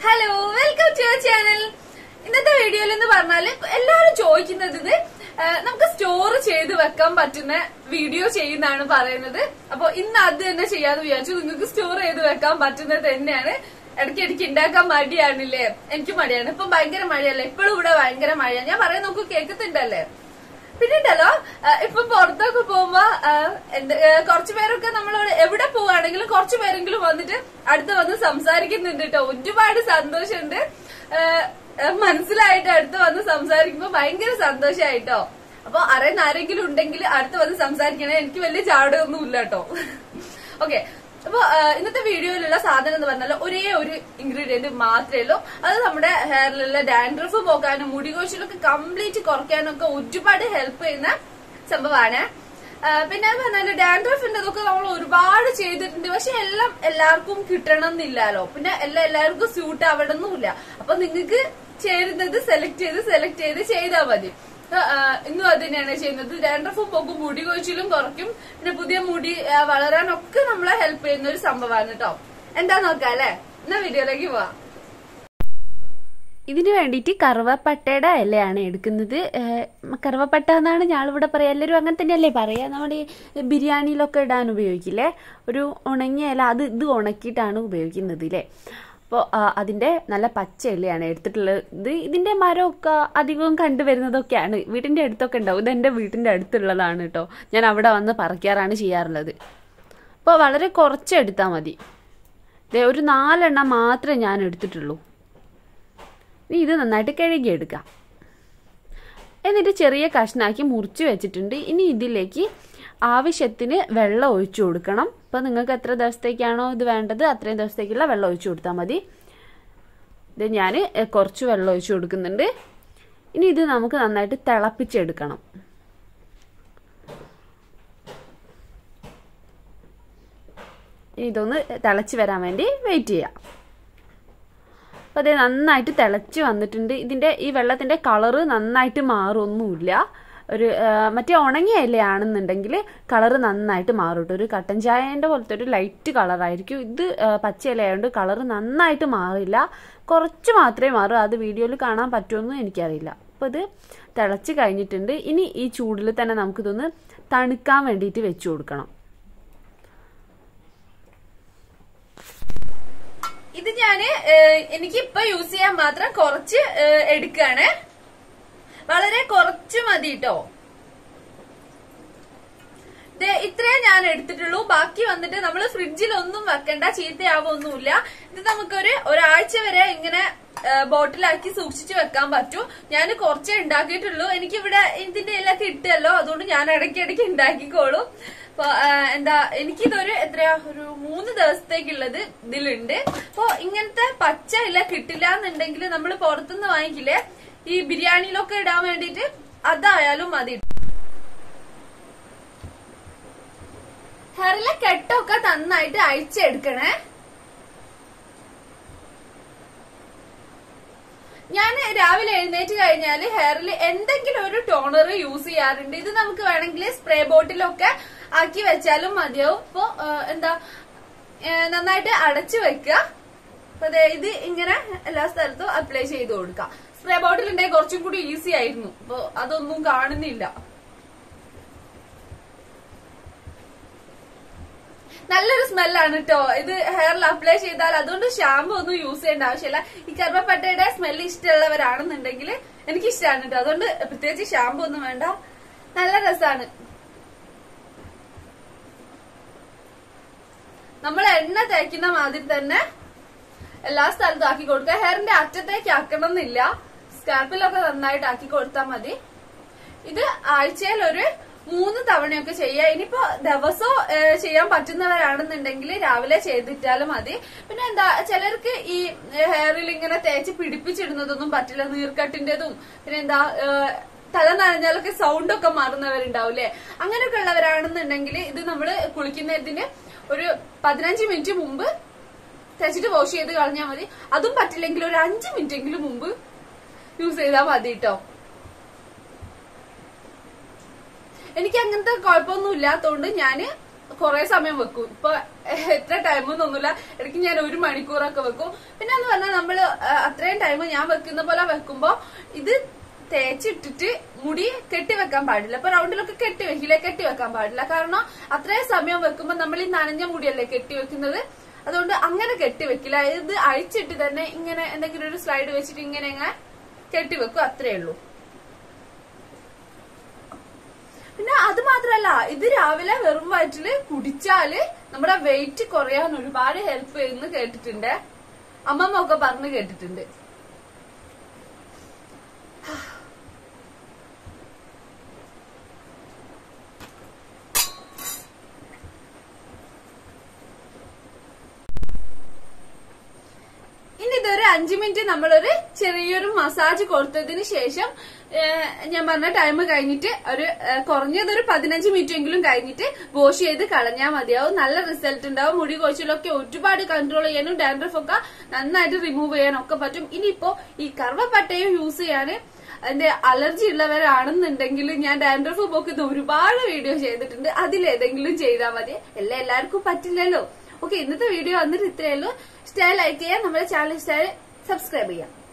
hello welcome to your channel ഇന്നത്തെ വീഡിയോയിൽ എന്ന് പറഞ്ഞാല് എല്ലാവരും ചോദിക്കുന്നത് ഇത് ആ, നമുക്ക് സ്റ്റോർ ചെയ്ത് വെക്കാൻ പറ്റുന്ന വീഡിയോ ചെയ്യുന്നതാണ് പറയുന്നത് അപ്പൊ ഇന്ന് അത് തന്നെ ചെയ്യാന്ന് വിചാരിച്ചു നിങ്ങൾക്ക് സ്റ്റോർ ചെയ്ത് വെക്കാൻ പറ്റുന്നത് തന്നെയാണ് ഇടയ്ക്ക് ഇടയ്ക്ക് ഉണ്ടാക്കാൻ മടിയാണില്ലേ എനിക്ക് മടിയാണ് ഇപ്പൊ ഭയങ്കര മഴയല്ലേ ഇപ്പോഴും ഇവിടെ ഭയങ്കര മഴയാണ് ഞാൻ പറയാൻ നോക്കൂ കേൾക്കുന്നുണ്ടല്ലേ പിന്നെ ഉണ്ടല്ലോ ആ, ഇപ്പൊ പുറത്തൊക്കെ പോകുമ്പോ ആ, എന്ത് ആ, കുറച്ചു പേരൊക്കെ നമ്മൾ എവിടെ പോവാണെങ്കിലും കുറച്ചു പേരെങ്കിലും വന്നിട്ട് അടുത്ത് വന്ന് സംസാരിക്കുന്നുണ്ട് കേട്ടോ ഒരുപാട് സന്തോഷമുണ്ട് ആ, ആ, മനസ്സിലായിട്ട് അടുത്ത് വന്ന് സംസാരിക്കുമ്പോ ഭയങ്കര സന്തോഷായിട്ടോ അപ്പൊ അറിയുന്ന ആരെങ്കിലും ഉണ്ടെങ്കിൽ അടുത്ത് വന്ന് സംസാരിക്കണേ എനിക്ക് വലിയ ചാടൊന്നും ഇല്ല കേട്ടോ ഓക്കെ അപ്പൊ ആ, ഇന്നത്തെ വീഡിയോയിലുള്ള സാധനം എന്ന് പറഞ്ഞാൽ ഒരേ ഒരു ഇൻഗ്രീഡിയന്റ് മാത്രമേ ഉള്ളൂ അത് നമ്മുടെ ഹെയറിലുള്ള ഡാൻഡ്രഫ് പോക്കാനും മുടി കൊഴിച്ചിലൊക്കെ കംപ്ലീറ്റ് കുറയ്ക്കാനും ഒക്കെ ഒരുപാട് ഹെൽപ്പ് ചെയ്യുന്ന സംഭവമാണ് ആ, പിന്നെ പറഞ്ഞാല് ഡാൻഡ്രഫിന്റെ ഇതൊക്കെ നമ്മൾ ഒരുപാട് ചെയ്തിട്ടുണ്ട് പക്ഷെ എല്ലാം എല്ലാവർക്കും കിട്ടണം എന്നില്ലല്ലോ പിന്നെ എല്ലാം എല്ലാവർക്കും സ്യൂട്ട് ആവണമെന്നില്ല അപ്പൊ നിങ്ങൾക്ക് ചേരുന്നത് സെലക്ട് ചെയ്ത് സെലക്ട് ചെയ്ത് ചെയ്താൽ മതി ആ, ആ, ഇന്നും അത് തന്നെയാണ് ചെയ്യുന്നത് ഡാൻഡ്രഫും പോകും മുടി കൊഴിച്ചിലും കുറയ്ക്കും പിന്നെ പുതിയ മുടി ആ, വളരാനൊക്കെ നമ്മളെ ഹെൽപ്പ് ചെയ്യുന്ന ഒരു സംഭവമാണ് കേട്ടോ എന്താ നോക്കാം അല്ലെ എന്നാ വീഡിയോയിലേക്ക് പോവാം ഇതിന് വേണ്ടിയിട്ട് കറുവപ്പട്ടയുടെ ഇലയാണ് എടുക്കുന്നത് ഏഹ് കറുവപ്പട്ട എന്നാണ് ഞാളിവിടെ പറയാ എല്ലാവരും അങ്ങനെ തന്നെയല്ലേ പറയാ നമ്മുടെ ഈ ബിരിയാണിയിലൊക്കെ ഇടാൻ ഉപയോഗിക്കില്ലേ ഒരു ഉണങ്ങിയ ഇല അത് ഇത് ഉണക്കിയിട്ടാണ് ഉപയോഗിക്കുന്നത് ഇല്ലേ അപ്പോൾ അതിൻ്റെ നല്ല പച്ച ഇലയാണ് എടുത്തിട്ടുള്ളത് ഇത് ഇതിൻ്റെ മരമൊക്കെ അധികവും കണ്ടുവരുന്നതൊക്കെയാണ് വീടിൻ്റെ അടുത്തൊക്കെ ഉണ്ടാവും ഇത് എൻ്റെ വീട്ടിൻ്റെ അടുത്തുള്ളതാണ് കേട്ടോ ഞാൻ അവിടെ വന്ന് പറിക്കാറാണ് ചെയ്യാറുള്ളത് അപ്പോൾ വളരെ കുറച്ച് എടുത്താൽ മതി ദേ ഒരു നാലെണ്ണം മാത്രമേ ഞാൻ എടുത്തിട്ടുള്ളൂ ഇനി ഇത് നന്നായിട്ട് കഴുകിയെടുക്കാം എന്നിട്ട് ചെറിയ കഷ്ണാക്കി മുറിച്ച് വെച്ചിട്ടുണ്ട് ഇനി ഇതിലേക്ക് ആവശ്യത്തിന് വെള്ളം ഒഴിച്ചു കൊടുക്കണം ഇപ്പം നിങ്ങൾക്ക് എത്ര ദിവസത്തേക്കാണോ ഇത് വേണ്ടത് അത്രയും ദിവസത്തേക്കുള്ള വെള്ളം ഒഴിച്ചു കൊടുത്താൽ മതി ഇത് ഞാൻ കുറച്ച് വെള്ളം ഒഴിച്ചു കൊടുക്കുന്നുണ്ട് ഇനി ഇത് നമുക്ക് നന്നായിട്ട് തിളപ്പിച്ചെടുക്കണം ഇനി ഇതൊന്ന് തിളച്ച് വരാൻ വേണ്ടി വെയിറ്റ് ചെയ്യാം അപ്പോൾ അത് നന്നായിട്ട് തിളച്ച് വന്നിട്ടുണ്ട് ഇതിൻ്റെ ഈ വെള്ളത്തിൻ്റെ കളറ് നന്നായിട്ട് മാറൊന്നുമില്ല ഒരു ആ, മറ്റേ ഉണങ്ങിയ ഇലയാണെന്നുണ്ടെങ്കിൽ കളറ് നന്നായിട്ട് മാറും കേട്ടോ ഒരു കട്ടൻ ചായൻ്റെ പോലത്തെ ഒരു ലൈറ്റ് കളറായിരിക്കും ഇത് ആ, പച്ച ഇലയായതുകൊണ്ട് കളറ് നന്നായിട്ട് മാറില്ല കുറച്ച് മാത്രമേ മാറൂ അത് വീഡിയോയിൽ കാണാൻ പറ്റുമെന്ന് എനിക്കറിയില്ല അപ്പോൾ ഇത് തിളച്ച് കഴിഞ്ഞിട്ടുണ്ട് ഇനി ഈ ചൂടിൽ തന്നെ നമുക്കിതൊന്ന് തണുക്കാൻ വേണ്ടിയിട്ട് വെച്ച് കൊടുക്കണം ഇത് ഞാന് ഏഹ്, എനിക്ക് ഇപ്പൊ യൂസ് ചെയ്യാൻ മാത്രം കുറച്ച് ഏഹ്, എടുക്കാണ് വളരെ കുറച്ച് മതി കേട്ടോ ദേ, ഇത്രേ ഞാൻ എടുത്തിട്ടുള്ളൂ ബാക്കി വന്നിട്ട് നമ്മൾ ഫ്രിഡ്ജിൽ ഒന്നും വെക്കണ്ട ചീത്തയാവൊന്നുമില്ല ഇത് നമുക്കൊരു ഒരാഴ്ച വരെ ഇങ്ങനെ ഏഹ്, ബോട്ടിലാക്കി സൂക്ഷിച്ചു വെക്കാൻ പറ്റും ഞാൻ കുറച്ചേ ഉണ്ടാക്കിയിട്ടുള്ളൂ എനിക്കിവിടെ ഇതിന്റെ എല്ലാം കിട്ടുമല്ലോ അതുകൊണ്ട് ഞാൻ ഇടയ്ക്കിടയ്ക്ക് ഉണ്ടാക്കിക്കോളും അപ്പൊ ഏഹ്, എന്താ എനിക്കിതൊരു എത്രയാ ഒരു മൂന്ന് ദിവസത്തേക്കുള്ളത് ഇതിലുണ്ട് അപ്പൊ ഇങ്ങനത്തെ പച്ച ഇല കിട്ടില്ല എന്നുണ്ടെങ്കിൽ നമ്മൾ പുറത്തുനിന്ന് വാങ്ങിക്കില്ലേ ഈ ബിരിയാണിയിലൊക്കെ ഇടാൻ വേണ്ടിയിട്ട് അതായാലും മതി ഹെയറിലെ കെട്ടൊക്കെ നന്നായിട്ട് അഴിച്ചെടുക്കണേ ഞാൻ രാവിലെ എഴുന്നേറ്റ് കഴിഞ്ഞാൽ ഹെയറിൽ എന്തെങ്കിലും ഒരു ടോണർ യൂസ് ചെയ്യാറുണ്ട് ഇത് നമുക്ക് വേണമെങ്കിൽ സ്പ്രേ ബോട്ടിലൊക്കെ ആക്കി വെച്ചാലും മതിയാവും ഇപ്പൊ ആ, എന്താ ഏ, നന്നായിട്ട് അടച്ചു വെക്കുക അപ്പൊ ദേ ഇത് ഇങ്ങനെ എല്ലാ സ്ഥലത്തും അപ്ലൈ ചെയ്ത് കൊടുക്കാം സ്പ്രേ ബോട്ടിൽ ഉണ്ടെങ്കിൽ കുറച്ചും കൂടി ഈസി ആയിരുന്നു അപ്പൊ അതൊന്നും കാണുന്നില്ല നല്ലൊരു സ്മെല്ലാണ് കേട്ടോ ഇത് ഹെയറിൽ അപ്ലൈ ചെയ്താൽ അതുകൊണ്ട് ഷാമ്പു ഒന്നും യൂസ് ചെയ്യേണ്ട ആവശ്യമില്ല ഈ കറുവപ്പട്ടയുടെ സ്മെല്ല് ഇഷ്ടമുള്ളവരാണെന്നുണ്ടെങ്കിൽ എനിക്ക് ഇഷ്ടമാണ് കേട്ടോ അതുകൊണ്ട് പ്രത്യേകിച്ച് ഷാമ്പു ഒന്നും വേണ്ട നല്ല രസമാണ് നമ്മൾ എണ്ണ തേക്കുന്ന മാതിരി തന്നെ എല്ലാ സ്ഥലത്തും ആക്കി കൊടുക്കുക ഹെയറിന്റെ അറ്റത്തേക്ക് ആക്കണം എന്നില്ല സ്കാൽപ്പിലൊക്കെ നന്നായിട്ട് ആക്കി കൊടുത്താൽ മതി ഇത് ആഴ്ചയിൽ ഒരു മൂന്ന് തവണയൊക്കെ ചെയ്യുക ഇനിയിപ്പോ ദിവസവും ഏഹ്, ചെയ്യാൻ പറ്റുന്നവരാണെന്നുണ്ടെങ്കിൽ രാവിലെ ചെയ്തിട്ടാലും മതി പിന്നെ എന്താ ചിലർക്ക് ഈ ഹെയറിൽ ഇങ്ങനെ തേച്ച് പിടിപ്പിച്ചിടുന്നതൊന്നും പറ്റില്ല നീർക്കട്ടിന്റെതും പിന്നെ എന്താ ഏഹ്, തല നനഞ്ഞാലൊക്കെ സൗണ്ട് ഒക്കെ മാറുന്നവരുണ്ടാവില്ലേ അങ്ങനെയൊക്കെ ഉള്ളവരാണെന്നുണ്ടെങ്കിൽ ഇത് നമ്മൾ കുളിക്കുന്നതിന് ഒരു പതിനഞ്ച് മിനിറ്റ് മുമ്പ് തേച്ചിട്ട് വാഷ് ചെയ്ത് കളഞ്ഞാൽ മതി അതും പറ്റില്ലെങ്കിൽ ഒരു അഞ്ച് മിനിറ്റ് എങ്കിലും മുമ്പ് യൂസ് ചെയ്താൽ മതി കേട്ടോ എനിക്ക് അങ്ങനത്തെ കുഴപ്പമൊന്നും ഇല്ലാത്തതുകൊണ്ട് ഞാന് കുറെ സമയം വെക്കും ഇപ്പൊ എത്ര ടൈം ഒന്നുമില്ല ഇടയ്ക്ക് ഞാൻ ഒരു മണിക്കൂറൊക്കെ വെക്കും പിന്നെ എന്ന് പറഞ്ഞാൽ നമ്മള് ആ, അത്രയും ടൈം ഞാൻ വെക്കുന്ന പോലെ വെക്കുമ്പോ ഇത് തേച്ചിട്ടിട്ട് മുടി കെട്ടിവെക്കാൻ പാടില്ല ഇപ്പൊ റൗണ്ടിലൊക്കെ കെട്ടി വെക്കില്ലേ കെട്ടി വെക്കാൻ പാടില്ല കാരണം അത്രയും സമയം വെക്കുമ്പോ നമ്മൾ ഈ നനഞ്ഞ മുടിയല്ലേ കെട്ടി വെക്കുന്നത് അതുകൊണ്ട് അങ്ങനെ കെട്ടി വെക്കില്ല ഇത് അഴിച്ചിട്ട് തന്നെ ഇങ്ങനെ എന്തെങ്കിലും ഒരു സ്ലൈഡ് വെച്ചിട്ട് ഇങ്ങനെ ഇങ്ങനെ കെട്ടി വെക്കും അത്രേ ഉള്ളൂ പിന്നെ അത് മാത്രല്ല ഇത് രാവിലെ വെറും വയറ്റില് കുടിച്ചാല് നമ്മുടെ വെയിറ്റ് കുറയാൻ ഒരുപാട് ഹെൽപ്പ് ചെയ്യുന്നു കേട്ടിട്ടുണ്ട് അമ്മമ്മ ഒക്കെ പറഞ്ഞു കേട്ടിട്ടുണ്ട് ഇനി ഇതൊരു അഞ്ചു മിനിറ്റ് നമ്മളൊരു ചെറിയൊരു മസാജ് കൊടുത്തതിന് ശേഷം ഏഹ്, ഞാൻ പറഞ്ഞ ടൈം കഴിഞ്ഞിട്ട് ഒരു ഏഹ്, കുറഞ്ഞതൊരു പതിനഞ്ച് മിനിറ്റ് എങ്കിലും കഴിഞ്ഞിട്ട് വാഷ് ചെയ്ത് കളഞ്ഞാൽ മതിയാവും നല്ല റിസൾട്ട് ഉണ്ടാവും മുടി കൊഴിച്ചിലൊക്കെ ഒരുപാട് കൺട്രോൾ ചെയ്യാനും ഡാൻഡ്രഫ് ഒക്കെ നന്നായിട്ട് റിമൂവ് ചെയ്യാനും ഒക്കെ പറ്റും ഇനിയിപ്പോ ഈ കറുവപ്പട്ടയും യൂസ് ചെയ്യാന് അതിന്റെ അലർജി ഉള്ളവരാണെന്നുണ്ടെങ്കിൽ ഞാൻ ഡാൻഡ്രഫ് പോക്കുന്ന ഒരുപാട് വീഡിയോ ചെയ്തിട്ടുണ്ട് അതിലേതെങ്കിലും ചെയ്താൽ മതി എല്ലാം എല്ലാവർക്കും പറ്റില്ലല്ലോ ഓക്കെ ഇന്നത്തെ വീഡിയോ വന്നിട്ട് ഇത്രയേ ഉള്ളൂ ഇഷ്ടമായി ലൈക്ക് ചെയ്യാം നമ്മുടെ ചാനൽ ഇഷ്ടമായി സബ്സ്ക്രൈബ് ചെയ്യാം